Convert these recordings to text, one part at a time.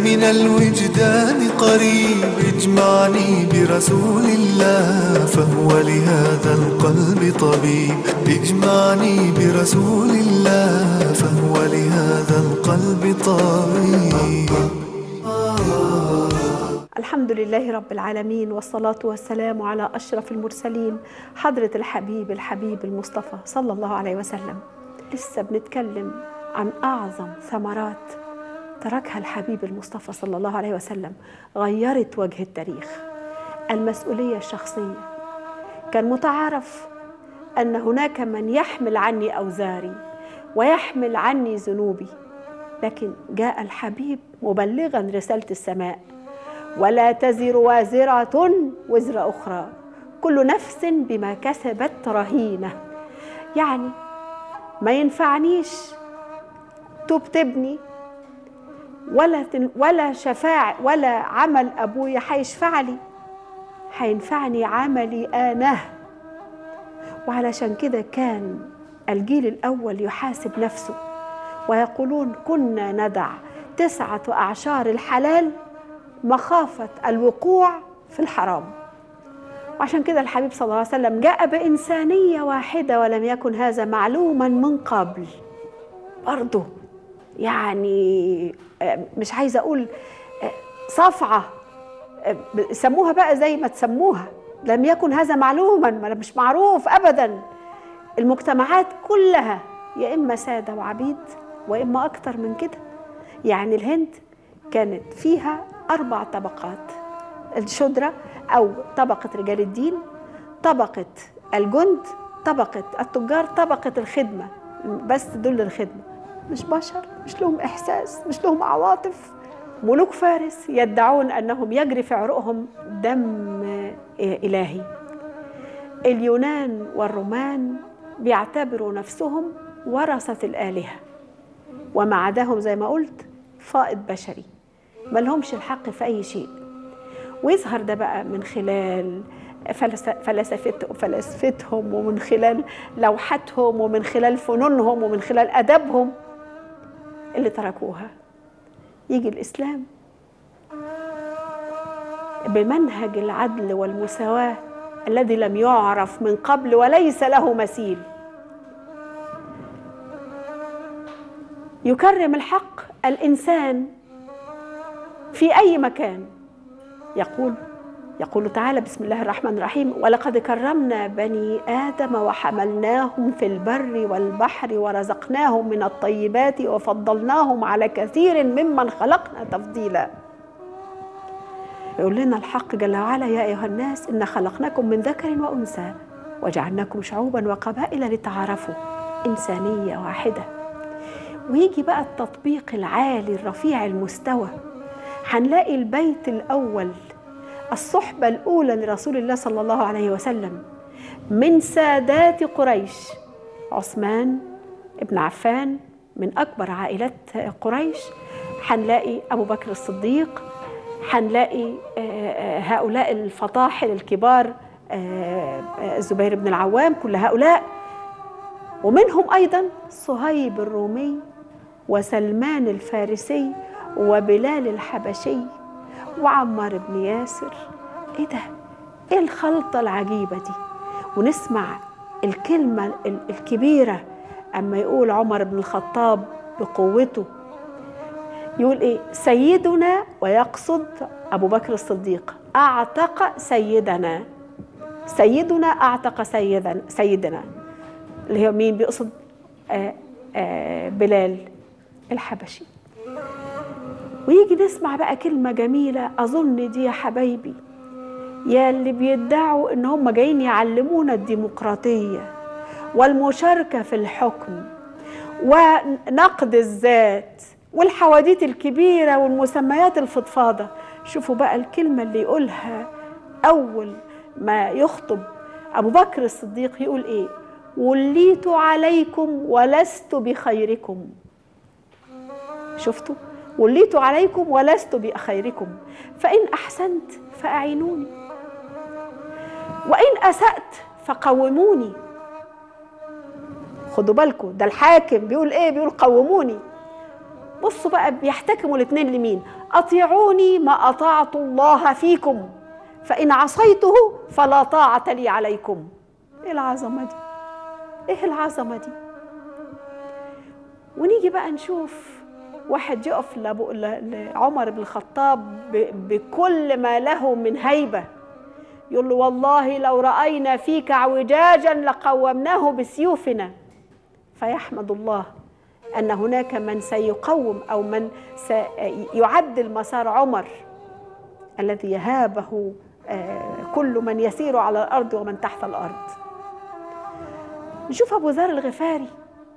من الوجدان قريب اجمعني برسول الله فهو لهذا القلب طبيب اجمعني برسول الله فهو لهذا القلب طبيب الحمد لله رب العالمين والصلاة والسلام على أشرف المرسلين حضرة الحبيب الحبيب المصطفى صلى الله عليه وسلم لسه بنتكلم عن أعظم ثمرات تركها الحبيب المصطفى صلى الله عليه وسلم غيرت وجه التاريخ المسؤولية الشخصية كان متعارف أن هناك من يحمل عني أوزاري ويحمل عني ذنوبي لكن جاء الحبيب مبلغا رسالة السماء ولا تزر وازرة وزر أخرى كل نفس بما كسبت رهينة يعني ما ينفعنيش توبة ابني ولا تن ولا شفاع ولا عمل أبويا هيشفع لي هينفعني عملي أنا وعلشان كده كان الجيل الأول يحاسب نفسه ويقولون كنا ندع تسعة أعشار الحلال مخافة الوقوع في الحرام وعشان كده الحبيب صلى الله عليه وسلم جاء بإنسانية واحدة ولم يكن هذا معلوما من قبل برضه يعني مش عايزة أقول صفعة سموها بقى زي ما تسموها لم يكن هذا معلوما مش معروف أبدا المجتمعات كلها يا إما سادة وعبيد وإما أكتر من كده يعني الهند كانت فيها أربع طبقات الشدرة أو طبقة رجال الدين طبقة الجند طبقة التجار طبقة الخدمة بس دول الخدمة مش بشر مش لهم إحساس مش لهم عواطف ملوك فارس يدعون أنهم يجري في عروقهم دم إلهي اليونان والرومان بيعتبروا نفسهم ورثة الآلهة وما عداهم زي ما قلت فائض بشري ما لهمش الحق في أي شيء ويظهر ده بقى من خلال فلسفت فلسفتهم ومن خلال لوحتهم ومن خلال فنونهم ومن خلال أدبهم اللي تركوها يجي الإسلام بمنهج العدل والمساواة الذي لم يعرف من قبل وليس له مثيل يكرم الحق الإنسان في أي مكان يقول يقول تعالى بسم الله الرحمن الرحيم ولقد كرمنا بني آدم وحملناهم في البر والبحر ورزقناهم من الطيبات وفضلناهم على كثير ممن خلقنا تفضيلا يقول لنا الحق جل وعلا يا أيها الناس إن خلقناكم من ذكر وأنثى وجعلناكم شعوبا وقبائل لتعارفوا إنسانية واحدة ويجي بقى التطبيق العالي الرفيع المستوى هنلاقي البيت الأول الصحبة الأولى لرسول الله صلى الله عليه وسلم من سادات قريش عثمان ابن عفان من أكبر عائلات قريش هنلاقي أبو بكر الصديق هنلاقي هؤلاء الفطاحل الكبار الزبير بن العوام كل هؤلاء ومنهم أيضا صهيب الرومي وسلمان الفارسي وبلال الحبشي وعمار بن ياسر ايه ده ايه الخلطه العجيبه دي ونسمع الكلمه الكبيره اما يقول عمر بن الخطاب بقوته يقول ايه سيدنا ويقصد ابو بكر الصديق اعتق سيدنا سيدنا اعتق سيدا سيدنا اللي هو مين بيقصد آآ آآ بلال الحبشي ويجي نسمع بقى كلمة جميلة أظن دي يا حبايبي يا اللي بيدعوا إن هم جايين يعلمونا الديمقراطية والمشاركة في الحكم ونقد الذات والحواديت الكبيرة والمسميات الفضفاضة شوفوا بقى الكلمة اللي يقولها أول ما يخطب أبو بكر الصديق يقول إيه وليت عليكم ولست بخيركم شفتوا وليت عليكم ولست بخيركم فإن أحسنت فأعينوني وإن أسأت فقوموني خدوا بالكم ده الحاكم بيقول إيه بيقول قوموني بصوا بقى بيحتكموا الاثنين لمين اطيعوني ما اطعت الله فيكم فان عصيته فلا طاعه لي عليكم ايه العظمه دي ايه العظمه دي ونيجي بقى نشوف واحد يقف لأبو- ل- لعمر بن الخطاب ب- بكل ما له من هيبه يقول له والله لو راينا فيك اعوجاجا لقومناه بسيوفنا فيحمد الله ان هناك من سيقوم او من سيعدل مسار عمر الذي يهابه آه، كل من يسير على الارض ومن تحت الارض نشوف ابو ذر الغفاري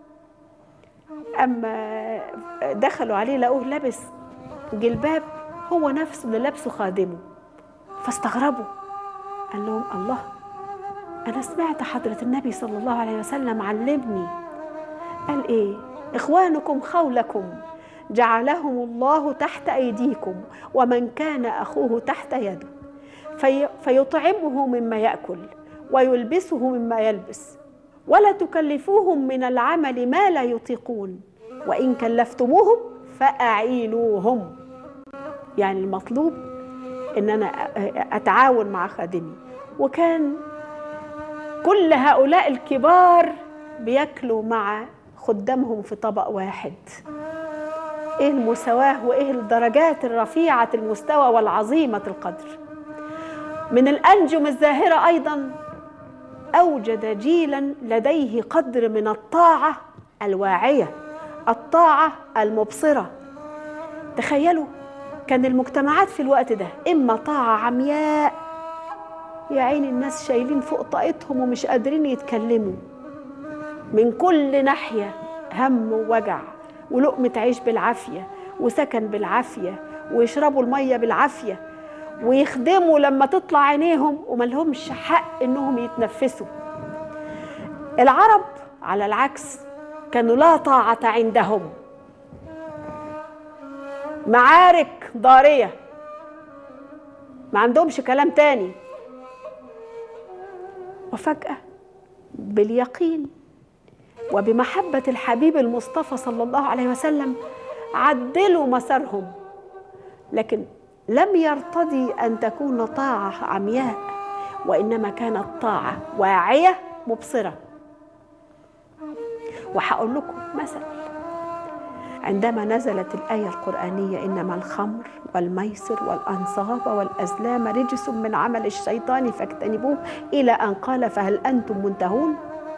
اما دخلوا عليه لقوه لابس جلباب هو نفسه اللي لابسه خادمه فاستغربوا قال لهم الله انا سمعت حضره النبي صلى الله عليه وسلم علمني قال ايه اخوانكم خولكم جعلهم الله تحت ايديكم ومن كان اخوه تحت يده في فيطعمه مما ياكل ويلبسه مما يلبس ولا تكلفوهم من العمل ما لا يطيقون وان كلفتموهم فاعينوهم يعني المطلوب ان انا اتعاون مع خادمي وكان كل هؤلاء الكبار بياكلوا مع خدامهم في طبق واحد ايه المساواه وايه الدرجات الرفيعه المستوى والعظيمه القدر من الانجم الزاهره ايضا اوجد جيلا لديه قدر من الطاعه الواعيه الطاعه المبصره تخيلوا كان المجتمعات في الوقت ده اما طاعه عمياء يا عين الناس شايلين فوق طاقتهم ومش قادرين يتكلموا من كل ناحيه هم ووجع ولقمه عيش بالعافيه وسكن بالعافيه ويشربوا الميه بالعافيه ويخدموا لما تطلع عينيهم وملهمش حق انهم يتنفسوا العرب على العكس كانوا لا طاعة عندهم معارك ضارية ما عندهمش كلام تاني وفجأة باليقين وبمحبة الحبيب المصطفى صلى الله عليه وسلم عدلوا مسارهم لكن لم يرتضي ان تكون طاعه عمياء وانما كانت طاعه واعيه مبصره وهقول لكم مثل عندما نزلت الايه القرانيه انما الخمر والميسر والانصاب والازلام رجس من عمل الشيطان فاجتنبوه الى ان قال فهل انتم منتهون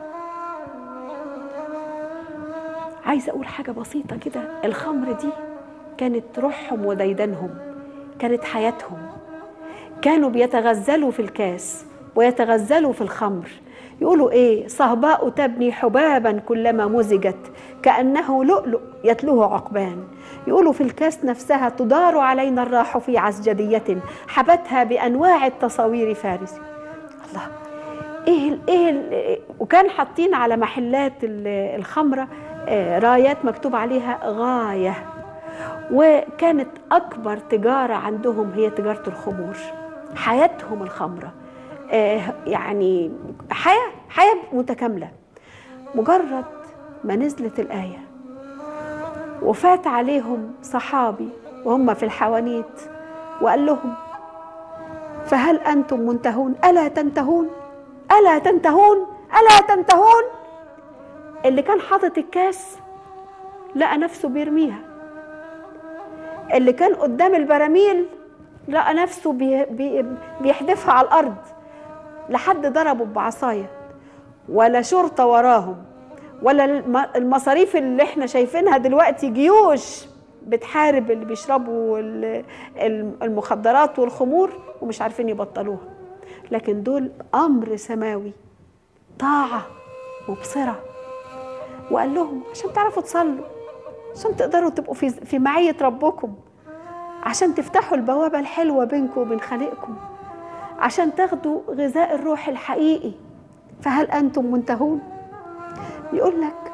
عايزه اقول حاجه بسيطه كده الخمر دي كانت روحهم وديدنهم كانت حياتهم كانوا بيتغزلوا في الكاس ويتغزلوا في الخمر يقولوا ايه صهباء تبني حبابا كلما مزجت كانه لؤلؤ يتلوه عقبان يقولوا في الكاس نفسها تدار علينا الراح في عسجدية حبتها بأنواع التصاوير فارسي الله ايه ال ايه ال وكان حاطين على محلات الخمره رايات مكتوب عليها غايه وكانت اكبر تجاره عندهم هي تجاره الخمور حياتهم الخمره يعني حياه حياه متكامله مجرد ما نزلت الايه وفات عليهم صحابي وهم في الحوانيت وقال لهم فهل انتم منتهون الا تنتهون الا تنتهون الا تنتهون اللي كان حاطط الكاس لقى نفسه بيرميها اللي كان قدام البراميل لقى نفسه بي بي بيحدفها على الارض لحد ضربوا بعصايه ولا شرطه وراهم ولا المصاريف اللي احنا شايفينها دلوقتي جيوش بتحارب اللي بيشربوا المخدرات والخمور ومش عارفين يبطلوها لكن دول امر سماوي طاعه مبصره وقال لهم عشان تعرفوا تصلوا عشان تقدروا تبقوا في في معيه ربكم عشان تفتحوا البوابه الحلوه بينكم وبين خالقكم عشان تاخدوا غذاء الروح الحقيقي فهل انتم منتهون يقول لك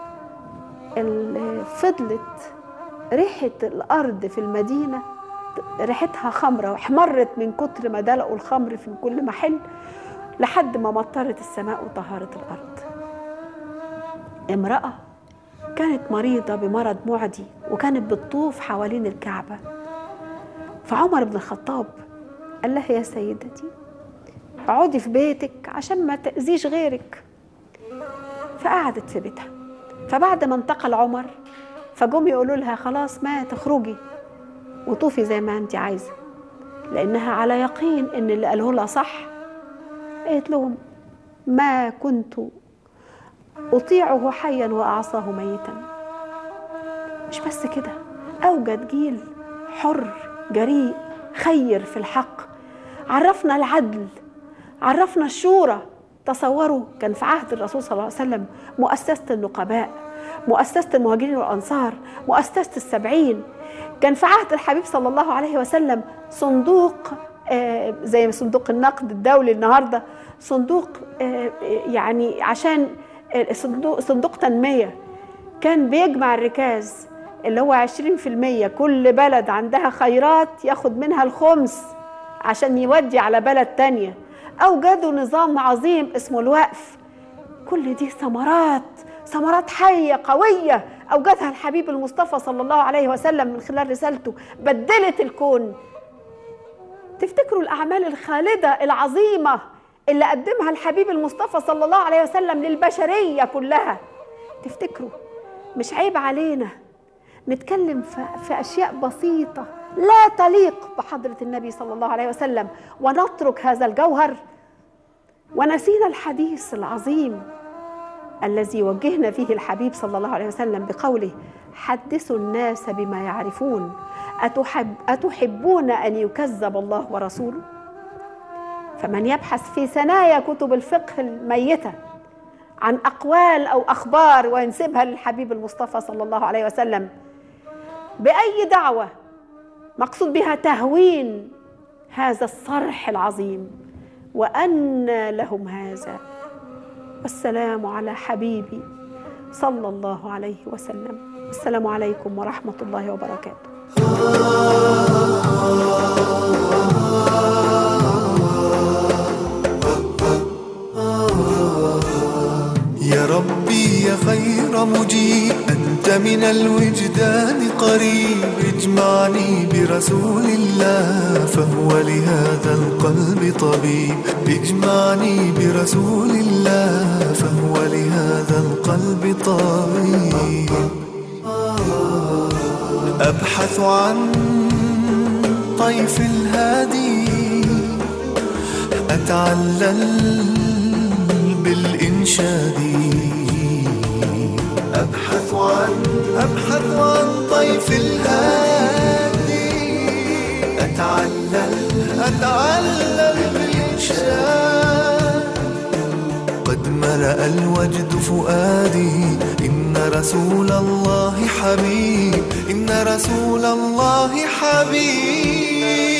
فضلت ريحه الارض في المدينه ريحتها خمره واحمرت من كتر ما دلقوا الخمر في كل محل لحد ما مطرت السماء وطهرت الارض امراه كانت مريضة بمرض معدي وكانت بتطوف حوالين الكعبة فعمر بن الخطاب قال لها يا سيدتي اقعدي في بيتك عشان ما تأذيش غيرك فقعدت في بيتها فبعد ما انتقل عمر فجم يقولوا لها خلاص ما تخرجي وطوفي زي ما انت عايزه لانها على يقين ان اللي قاله لها صح قالت لهم ما كنت اطيعه حيا واعصاه ميتا مش بس كده اوجد جيل حر جريء خير في الحق عرفنا العدل عرفنا الشورى تصوروا كان في عهد الرسول صلى الله عليه وسلم مؤسسة النقباء مؤسسة المهاجرين والأنصار مؤسسة السبعين كان في عهد الحبيب صلى الله عليه وسلم صندوق آه زي صندوق النقد الدولي النهارده صندوق آه يعني عشان آه صندوق صندوق تنمية كان بيجمع الركاز اللي هو 20% كل بلد عندها خيرات ياخد منها الخمس عشان يودي على بلد تانية أوجدوا نظام عظيم اسمه الوقف كل دي ثمرات ثمرات حية قوية أوجدها الحبيب المصطفى صلى الله عليه وسلم من خلال رسالته بدلت الكون تفتكروا الأعمال الخالدة العظيمة اللي قدمها الحبيب المصطفى صلى الله عليه وسلم للبشرية كلها تفتكروا مش عيب علينا نتكلم في أشياء بسيطة لا تليق بحضرة النبي صلى الله عليه وسلم ونترك هذا الجوهر ونسينا الحديث العظيم الذي وجهنا فيه الحبيب صلى الله عليه وسلم بقوله حدثوا الناس بما يعرفون أتحب أتحبون أن يكذب الله ورسوله فمن يبحث في ثنايا كتب الفقه الميتة عن أقوال أو أخبار وينسبها للحبيب المصطفى صلى الله عليه وسلم بأي دعوة مقصود بها تهوين هذا الصرح العظيم وأن لهم هذا والسلام على حبيبي صلى الله عليه وسلم السلام عليكم ورحمة الله وبركاته يا ربي يا خير مجيب أنت من الوجدان قريب اجمعني برسول الله فهو لهذا القلب طبيب اجمعني برسول الله فهو لهذا القلب طبيب أبحث عن طيف الهادي أتعلل بالإنشاد أبحث عن أبحث عن طيف الهادي أتعلل أتعلل بالإنشاد قد ملأ الوجد فؤادي إن رسول الله حبيب إن رسول الله حبيب